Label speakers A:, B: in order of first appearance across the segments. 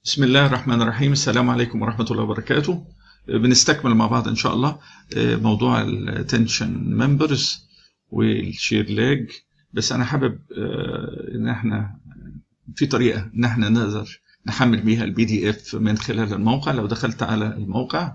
A: بسم الله الرحمن الرحيم السلام عليكم ورحمة الله وبركاته بنستكمل مع بعض إن شاء الله موضوع التنشن ممبرز والشير لاج بس أنا حابب إن إحنا في طريقة إن إحنا نقدر نحمل بيها البي دي إف من خلال الموقع لو دخلت على الموقع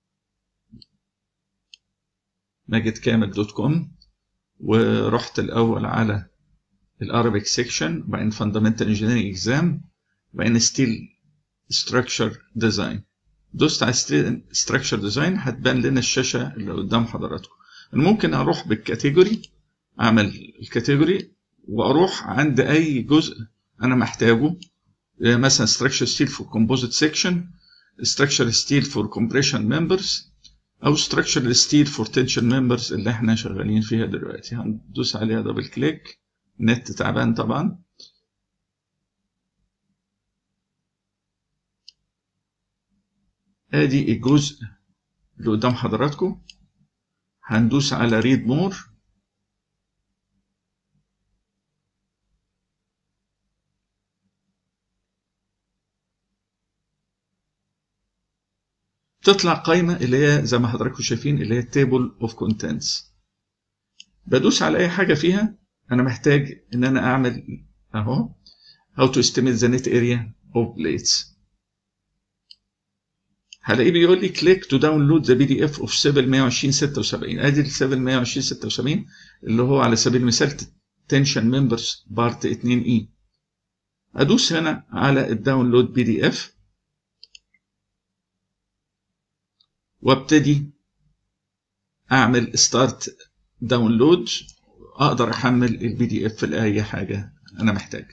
A: ماجد كامل دوت كوم ورحت الأول على الأرابيك سيكشن وبعدين فاندامنتال انجينيرنج اكزام وبعدين ستيل structure design دوست على structure design هتبان لنا الشاشة اللي قدام حضراتكم ممكن أروح بالكاتيجوري أعمل الكاتيجوري وأروح عند أي جزء أنا محتاجه مثلا structure steel for composite section structure steel for compression members أو structure steel for tension members اللي احنا شغالين فيها دلوقتي هندوس عليها دبل كليك نت تعبان طبعا ادي الجزء اللي قدام حضراتكم هندوس على ريد مور تطلع قائمة اللي هي زي ما حضراتكم شايفين اللي هي تيبل اوف كونتنتس بدوس على اي حاجة فيها انا محتاج ان انا اعمل اهو how to estimate the net area of plates هلاقيه بيقول لي كليك تو داونلود ذا بي دي اف اوف 720 76 ادي ال 720 76 اللي هو على سبيل المثال تنشن ممبرز بارت 2 اي ادوس هنا على الداونلود بي دي اف وابتدي اعمل ستارت داونلود اقدر احمل البي دي اف لاي حاجه انا محتاج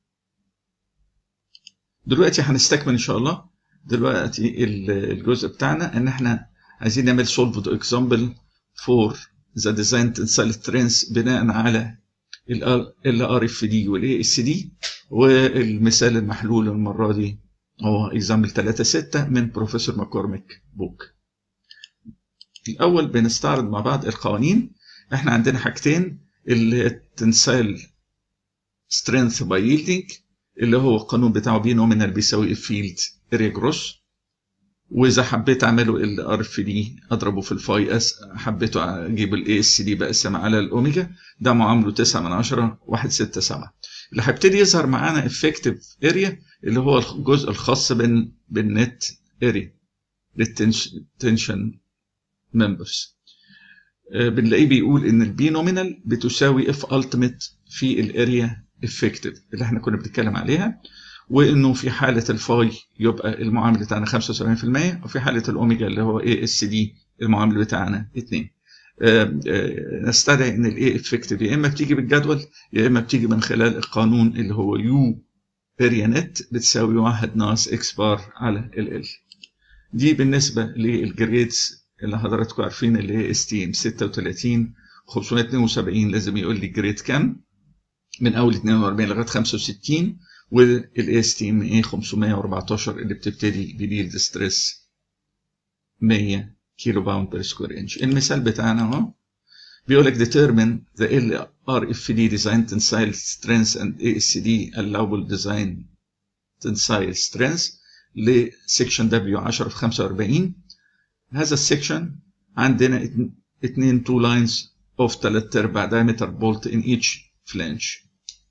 A: دلوقتي هنستكمل ان شاء الله دلوقتي الجزء بتاعنا ان احنا عايزين نعمل solved example for the design tensile strength بناء على ال ار اف دي والاي اس دي والمثال المحلول المره دي هو اكزامبل 3 6 من بروفيسور ماكورميك بوك الاول بنستعرض مع بعض القوانين احنا عندنا حاجتين اللي هي التنسايل سترينث باي ييلدنج اللي هو القانون بتاعه بي نومينال بيساوي فيلد اريا جروس واذا حبيت اعمله ال ار اف دي اضربه في الفاي اس حبيت اجيب الاي اس دي بقسم على الاوميجا ده معامله 9 من 10 1 6 7 اللي هيبتدي يظهر معانا افكتيف اريا اللي هو الجزء الخاص بال بالنت اريا للتنشن ممبرز بنلاقيه بيقول ان البي نومينال بتساوي اف التيميت في الاريا افكتيف اللي احنا كنا بنتكلم عليها وانه في حاله الفاي يبقى المعامل بتاعنا 75% وفي حاله الاوميجا اللي هو اي اس دي المعامل بتاعنا 2 نستدعي ان الاي افكتيف يا اما بتيجي بالجدول يا اما بتيجي من خلال القانون اللي هو يو اريا نت بتساوي 1 ناقص اكس بار على ال ال دي بالنسبه للجريدز اللي حضراتكم عارفين اللي هي اس تي ام 36 572 لازم يقول لي جريد كام من اول 42 لغايه 65 والاي اس تي ام اي 514 اللي بتبتدي بيلد ستريس 100 كيلو باوند بير سكوير انش المثال بتاعنا اهو بيقول لك determine the LRFD design tensile strength and ASD allowable design tensile strength لسكشن دبليو 10 في 45 هذا السكشن عندنا اثنين تو لاينز اوف 3 ارباع diameter bolt in each flange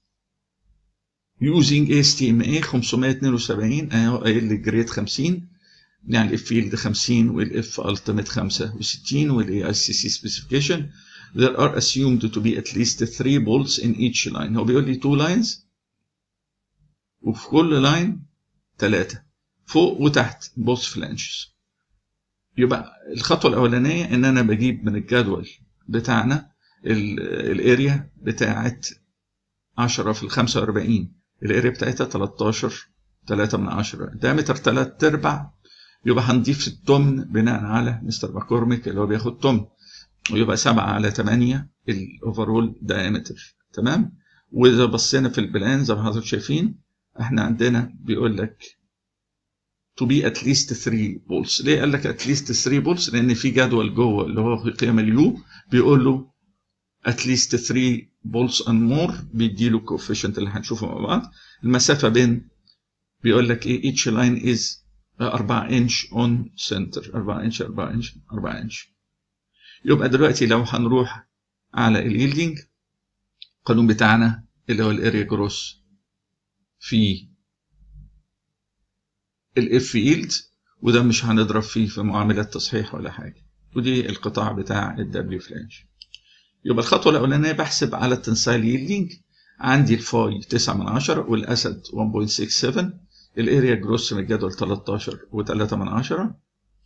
A: using HTMA 572 اهو قايل لي جريد 50 يعني الاف فيلد 50 والاف التيميت 65 والاي اي سي سي سبيسيفيكيشن there are assumed to be at least 3 bolts in each line هو بيقول لي 2 lines وفي كل لاين 3 فوق وتحت both flanges يبقى الخطوه الاولانيه ان انا بجيب من الجدول بتاعنا الاريا بتاعت 10 في ال 45 الاريا بتاعتها 13 3 من 10 دايمتر 3 ارباع يبقى هنضيف التمن بناء على مستر ماكورميك اللي هو بياخد تمن ويبقى 7 على 8 الاوفرول دايمتر تمام واذا بصينا في البلان زي ما حضرتك شايفين احنا عندنا بيقول لك to be at least 3 بولس ليه قال لك at least 3 بولس لان في جدول جوه اللي هو قيم اليو بيقول له at least 3 bolts and more بيديله الكوفيشنت اللي هنشوفه مع بعض المسافه بين بيقول لك ايه each line is 4 انش on center 4 انش 4 انش 4 انش يبقى دلوقتي لو هنروح على اليلدينج القانون بتاعنا اللي هو الاريا جروس في الاف ييلد وده مش هنضرب فيه في معاملات تصحيح ولا حاجه ودي القطاع بتاع الدبليو فلانش يبقى الخطوه الاولانيه بحسب على التنسايل ييلدينج عندي الفاي 9 من 10 والاسد 1.67 الاريا جروس من الجدول 13 و3 من 10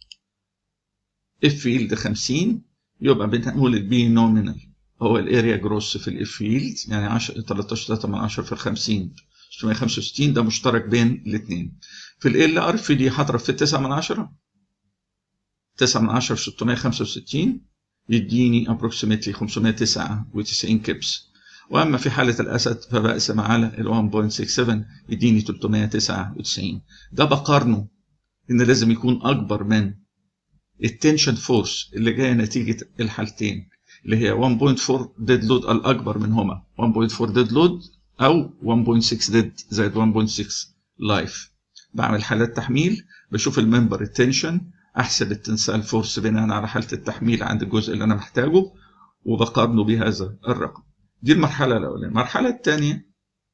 A: اف ييلد 50 يبقى بنقول البي نومينال هو الاريا جروس في الاف ييلد يعني 10 13 3 من 10 في ال 50 665 ده مشترك بين الاثنين في ال ار في دي هضرب في 9 من 10 9 من 10 في 665 يديني approximately 599 كبس واما في حاله الاسد فبقسم على ال 1.67 يديني 399 ده بقارنه ان لازم يكون اكبر من التنشن فورس اللي جايه نتيجه الحالتين اللي هي 1.4 ديد لود الاكبر منهما 1.4 ديد لود او 1.6 ديد زائد 1.6 لايف بعمل حالات تحميل بشوف الممبر التنشن احسب التنسال فورس بناء على حاله التحميل عند الجزء اللي انا محتاجه وبقارنه بهذا الرقم دي المرحله الاولانيه المرحله الثانيه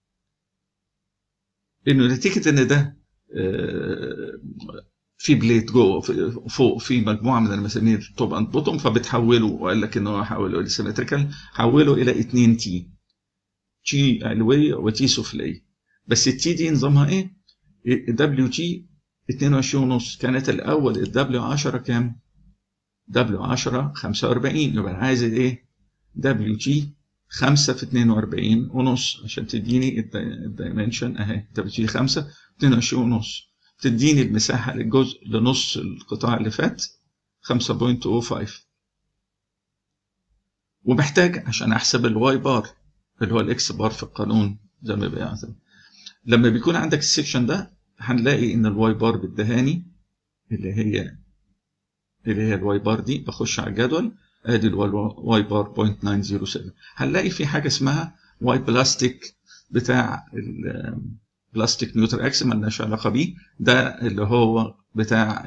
A: انه نتيجه ان ده في بليت جوه فوق في مجموعه من المسامير توب اند بوتوم فبتحوله وقال لك ان هو حوله لسيمتريكال حوله الى 2 تي تي علويه وتي سفليه بس التي دي نظامها ايه؟ دبليو تي 22 ونص كانت الاول الدبليو 10 كام؟ دبليو 10 45 يبقى انا عايز ايه؟ دبليو تي 5 في 42 ونص عشان تديني الدايمنشن اهي دبليو تي 5 22 ونص تديني المساحة للجزء لنص القطاع اللي فات 5.05 ومحتاج عشان احسب الواي بار اللي هو الاكس بار في القانون زي ما بيعزم لما بيكون عندك السكشن ده هنلاقي ان الواي بار بالدهاني اللي هي اللي هي الواي بار دي بخش على الجدول ادي الواي بار 0.907 هنلاقي في حاجه اسمها واي بلاستيك بتاع بلاستيك نيوتر اكس مالناش علاقه بيه ده اللي هو بتاع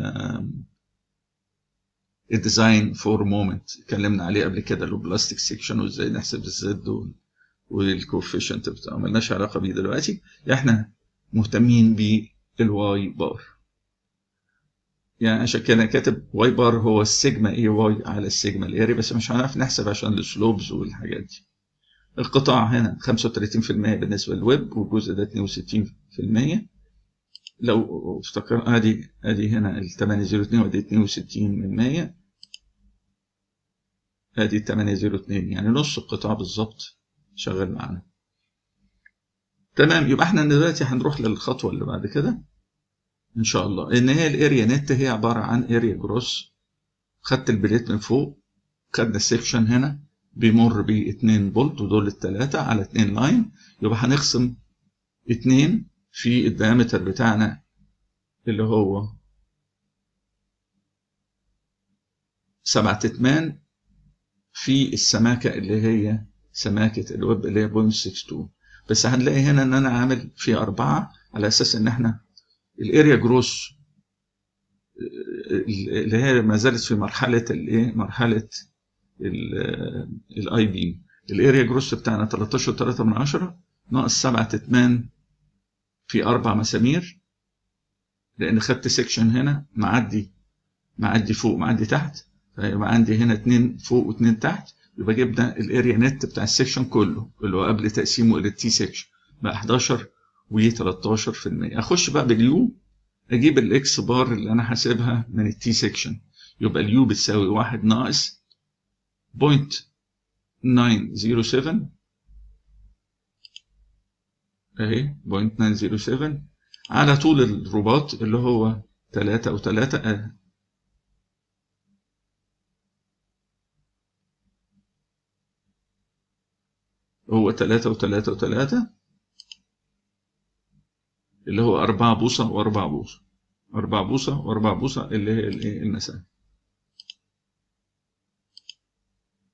A: الديزاين فور مومنت اتكلمنا عليه قبل كده اللي هو بلاستيك سيكشن وازاي نحسب الزد والكوفيشنت بتاعه مالناش علاقه بيه دلوقتي احنا مهتمين بالواي بار يعني عشان كده كاتب واي بار هو السيجما اي واي على السيجما الاري بس مش هنعرف نحسب عشان السلوبز والحاجات دي القطاع هنا 35% بالنسبه للويب والجزء ده 62% لو افتكر ادي ادي هنا ال 802 ودي 62 من 100 ادي 802 يعني نص القطاع بالظبط شغال معانا تمام يبقى احنا دلوقتي هنروح للخطوه اللي بعد كده ان شاء الله ان هي الاريا نت هي عباره عن اريا جروس خدت البليت من فوق خدنا السكشن هنا بيمر ب 2 فولت ودول الثلاثه على 2 لاين يبقى هنقسم 2 في الديامتر بتاعنا اللي هو سبعة اتمان في السماكة اللي هي سماكة الويب اللي هي 0.62 بس هنلاقي هنا ان انا عامل في أربعة على اساس ان احنا الاريا جروس اللي هي ما زالت في مرحله الايه مرحله الاي بي الاريا جروس بتاعنا 13.3 من 10 ناقص 7 تتمان في اربع مسامير لان خدت سيكشن هنا معدي معدي فوق معدي تحت فيبقى عندي هنا اتنين فوق واتنين تحت يبقى جبنا الاريا نت بتاع السيكشن كله اللي هو قبل تقسيمه الى التي سيكشن بقى 11 و 13% اخش بقى باليو اجيب الاكس بار اللي انا حاسبها من التي سيكشن يبقى اليو بتساوي واحد ناقص بوينت 907 اهي بوينت 907 على طول الرباط اللي هو 3 و3 اه هو 3 و3 و3 اللي هو أربعة بوصة وأربعة بوصة أربعة بوصة وأربعة بوصة اللي هي الإيه المسافة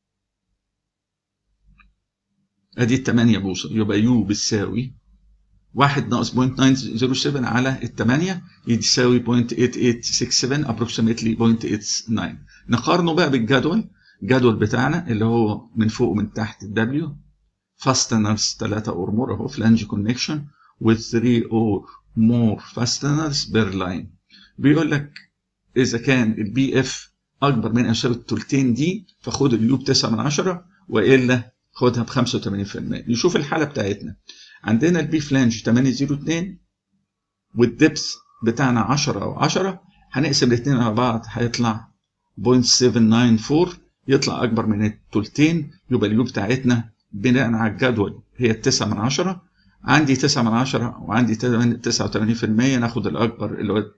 A: أدي التمانية بوصة يبقى يو بتساوي 1 ناقص 0.907 على الثمانية يساوي 0.8867 approximately 0.89 نقارنه بقى بالجدول الجدول بتاعنا اللي هو من فوق ومن تحت W fasteners 3 or more اهو flange connection with 3 or more fasteners per line بيقول لك اذا كان البي اف اكبر من او يساوي الثلثين دي فخد اليو ب 9 من 10 والا خدها ب 85% نشوف الحاله بتاعتنا عندنا البي فلانج 802 والدبث بتاعنا 10 او 10 هنقسم الاثنين على بعض هيطلع 0.794 يطلع اكبر من الثلثين يبقى اليو بتاعتنا بناء على الجدول هي 9 من 10 عندي 9 من 10 وعندي 89% ناخد الاكبر اللي هو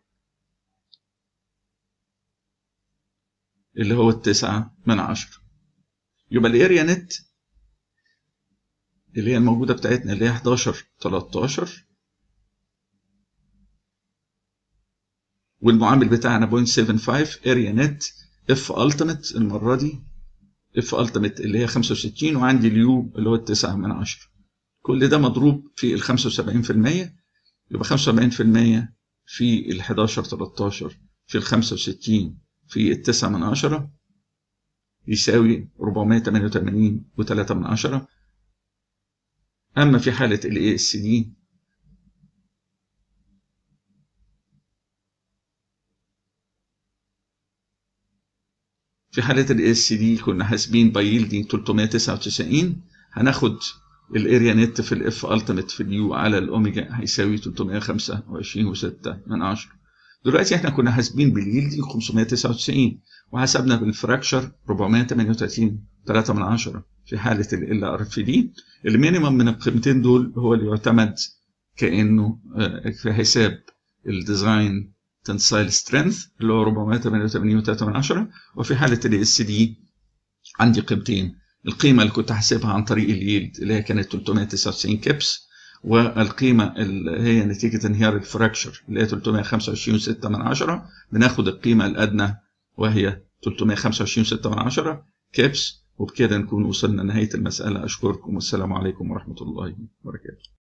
A: اللي هو التسعة من عشرة يبقى الاريا نت اللي هي الموجودة بتاعتنا اللي هي 11 13 والمعامل بتاعنا 0.75 اريا نت اف التيميت المرة دي اف التيميت اللي هي 65 وعندي اليو اللي هو التسعة من عشرة كل ده مضروب في ال 75% يبقى 75% في ال 11 13 في ال 65 في التسعة من عشرة يساوي 488 وتلاتة من عشرة أما في حالة ال ASD في حالة ال ASD كنا حاسبين باي يلدينج 399 هناخد الاريا نت في الاف التيميت في اليو على الاوميجا هيساوي 325 و6 من عشرة دلوقتي احنا كنا حاسبين باليلدنج 599 وحسبنا بالفراكشر 438 3 من 10 في حالة ال ار في دي المينيمم من القيمتين دول هو اللي يعتمد كأنه في حساب الديزاين تنسايل سترينث اللي هو 488 3 من 10 وفي حالة ال اس دي عندي قيمتين القيمة اللي كنت حاسبها عن طريق اليلد اللي هي كانت 399 كبس والقيمة اللي هي نتيجة انهيار الفراكشر اللي هي 325.6 من عشرة بناخد القيمة الأدنى وهي 325.6 من عشرة كابس وبكده نكون وصلنا نهاية المسألة أشكركم والسلام عليكم ورحمة الله وبركاته